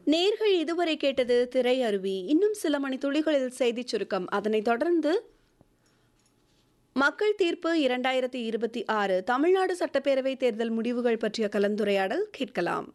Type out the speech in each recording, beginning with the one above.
நேர்கள் இதுவரை கேட்டது திரை அருவி இன்னும் சில மணி துளிகளில் செய்திச் சுருக்கம் அதனைத் தொடர்ந்து மக்கள் தீர்ப்பு இரண்டாயிரத்தி இருபத்தி ஆறு தமிழ்நாடு சட்டப்பேரவை தேர்தல் முடிவுகள் பற்றிய கலந்துரையாடல் கேட்கலாம்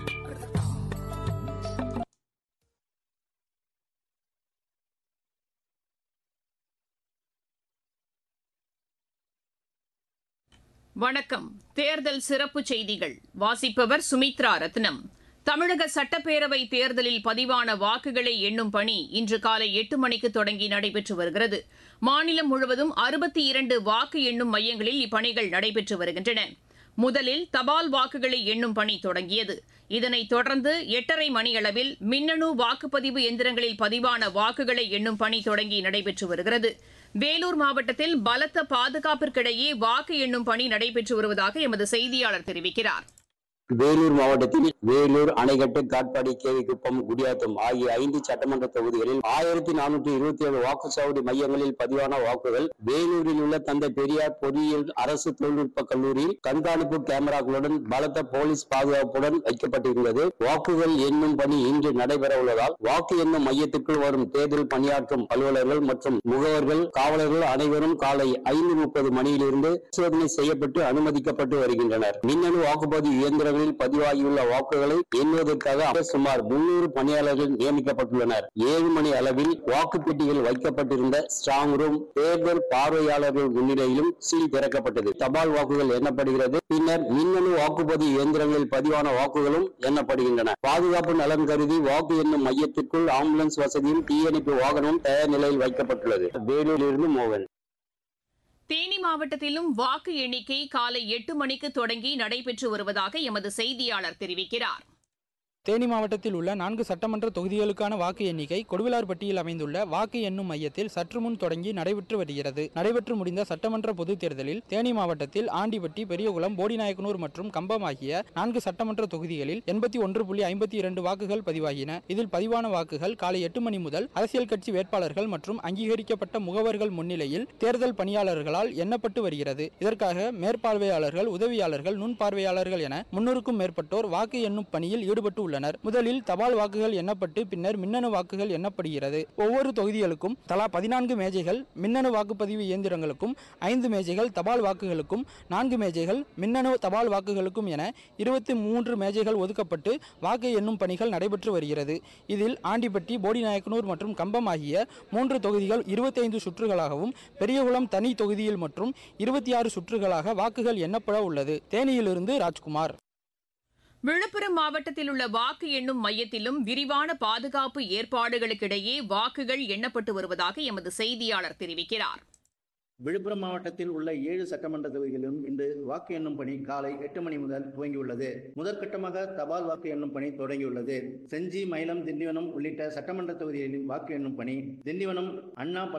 வணக்கம் தேர்தல் சிறப்பு செய்திகள் வாசிப்பவர் சுமித்ரா ரத்னம் தமிழக சட்டப்பேரவை தேர்தலில் பதிவான வாக்குகளை எண்ணும் பணி இன்று காலை எட்டு மணிக்கு தொடங்கி நடைபெற்று வருகிறது மாநிலம் முழுவதும் அறுபத்தி இரண்டு வாக்கு எண்ணும் மையங்களில் இப்பணிகள் நடைபெற்று வருகின்றன முதலில் தபால் வாக்குகளை எண்ணும் பணி தொடங்கியது இதனைத் தொடர்ந்து எட்டரை மணியளவில் மின்னணு வாக்குப்பதிவு எந்திரங்களில் பதிவான வாக்குகளை எண்ணும் பணி தொடங்கி நடைபெற்று வருகிறது வேலூர் மாவட்டத்தில் பலத்த பாதுகாப்பிற்கிடையே வாக்கு எண்ணும் பணி நடைபெற்று வருவதாக எமது செய்தியாளர் தெரிவிக்கிறார் வேலூர் மாவட்டத்தில் வேலூர் அணைக்கட்டு காட்பாடி கேவிக்குப்பம் குடியாத்தம் ஆகிய ஐந்து சட்டமன்ற தொகுதிகளில் ஆயிரத்தி நானூற்றி இருபத்தி ஏழு வாக்குச்சாவடி மையங்களில் பதிவான வாக்குகள் வேலூரில் உள்ள தந்தை பெரியார் பொறியியல் அரசு தொழில்நுட்ப கல்லூரியில் கண்காணிப்பு கேமராக்களுடன் பலத்த போலீஸ் பாதுகாப்புடன் வைக்கப்பட்டிருந்தது வாக்குகள் எண்ணும் பணி இன்று நடைபெற உள்ளதால் வாக்கு எண்ணும் மையத்திற்குள் வரும் தேர்தல் பணியாற்றும் அலுவலர்கள் மற்றும் முகவர்கள் காவலர்கள் அனைவரும் காலை ஐந்து முப்பது மணியிலிருந்து சோதனை செய்யப்பட்டு அனுமதிக்கப்பட்டு வருகின்றனர் மின்னணு வாக்குப்பதிவு இயந்திரங்களில் பதிவாகியுள்ள வாக்குகளை எண்ணுவதற்காக சுமார் முன்னூறு பணியாளர்கள் நியமிக்கப்பட்டுள்ளனர் ஏழு மணி அளவில் வாக்குப்பெட்டிகள் வைக்கப்பட்டிருந்த ஸ்ட்ராங் ரூம் தேர்தல் பார்வையாளர்கள் முன்னிலையிலும் சீல் திறக்கப்பட்டது தபால் வாக்குகள் எண்ணப்படுகிறது பின்னர் மின்னணு வாக்குப்பதிவு இயந்திரங்களில் பதிவான வாக்குகளும் எண்ணப்படுகின்றன பாதுகாப்பு நலன் கருதி வாக்கு எண்ணும் மையத்திற்குள் ஆம்புலன்ஸ் வசதியும் தீயணைப்பு வாகனமும் தயார் நிலையில் வைக்கப்பட்டுள்ளது வேலூரிலிருந்து மோகன் தேனி மாவட்டத்திலும் வாக்கு எண்ணிக்கை காலை எட்டு மணிக்கு தொடங்கி நடைபெற்று வருவதாக எமது செய்தியாளர் தெரிவிக்கிறார் தேனி மாவட்டத்தில் உள்ள நான்கு சட்டமன்ற தொகுதிகளுக்கான வாக்கு எண்ணிக்கை கொடுவிலார்பட்டியில் அமைந்துள்ள வாக்கு எண்ணும் மையத்தில் சற்று முன் தொடங்கி நடைபெற்று வருகிறது நடைபெற்று முடிந்த சட்டமன்ற பொதுத் தேர்தலில் தேனி மாவட்டத்தில் ஆண்டிப்பட்டி பெரியகுளம் போடிநாயக்கனூர் மற்றும் கம்பம் ஆகிய நான்கு சட்டமன்ற தொகுதிகளில் எண்பத்தி ஒன்று புள்ளி ஐம்பத்தி இரண்டு வாக்குகள் பதிவாகின இதில் பதிவான வாக்குகள் காலை எட்டு மணி முதல் அரசியல் கட்சி வேட்பாளர்கள் மற்றும் அங்கீகரிக்கப்பட்ட முகவர்கள் முன்னிலையில் தேர்தல் பணியாளர்களால் எண்ணப்பட்டு வருகிறது இதற்காக மேற்பார்வையாளர்கள் உதவியாளர்கள் நுண் பார்வையாளர்கள் என முன்னூறுக்கும் மேற்பட்டோர் வாக்கு எண்ணும் பணியில் ஈடுபட்டு உள்ளனர் முதலில் தபால் வாக்குகள் எண்ணப்பட்டு பின்னர் மின்னணு வாக்குகள் எண்ணப்படுகிறது ஒவ்வொரு தொகுதிகளுக்கும் தலா பதினான்கு மேஜைகள் மின்னணு வாக்குப்பதிவு இயந்திரங்களுக்கும் ஐந்து மேஜைகள் தபால் வாக்குகளுக்கும் நான்கு மேஜைகள் மின்னணு தபால் வாக்குகளுக்கும் என இருபத்தி மூன்று மேஜைகள் ஒதுக்கப்பட்டு வாக்கு எண்ணும் பணிகள் நடைபெற்று வருகிறது இதில் ஆண்டிப்பட்டி போடிநாயக்கனூர் மற்றும் கம்பம் ஆகிய மூன்று தொகுதிகள் இருபத்தைந்து சுற்றுகளாகவும் பெரியகுளம் தனி தொகுதியில் மற்றும் இருபத்தி ஆறு சுற்றுகளாக வாக்குகள் எண்ணப்பட உள்ளது தேனியிலிருந்து ராஜ்குமார் விழுப்புரம் மாவட்டத்தில் உள்ள வாக்கு எண்ணும் மையத்திலும் விரிவான பாதுகாப்பு ஏற்பாடுகளுக்கிடையே வாக்குகள் எண்ணப்பட்டு வருவதாக எமது செய்தியாளர் தெரிவிக்கிறார் விழுப்புரம் மாவட்டத்தில் உள்ள ஏழு சட்டமன்ற தொகுதிகளிலும் இன்று வாக்கு எண்ணும் பணி காலை எட்டு மணி முதல் துவங்கியுள்ளது முதற்கட்டமாக தபால் வாக்கு எண்ணும் பணி தொடங்கியுள்ளது செஞ்சி மயிலம் திண்டிவனம் உள்ளிட்ட சட்டமன்ற தொகுதிகளில் வாக்கு எண்ணும் பணி திண்டிவனம் அண்ணா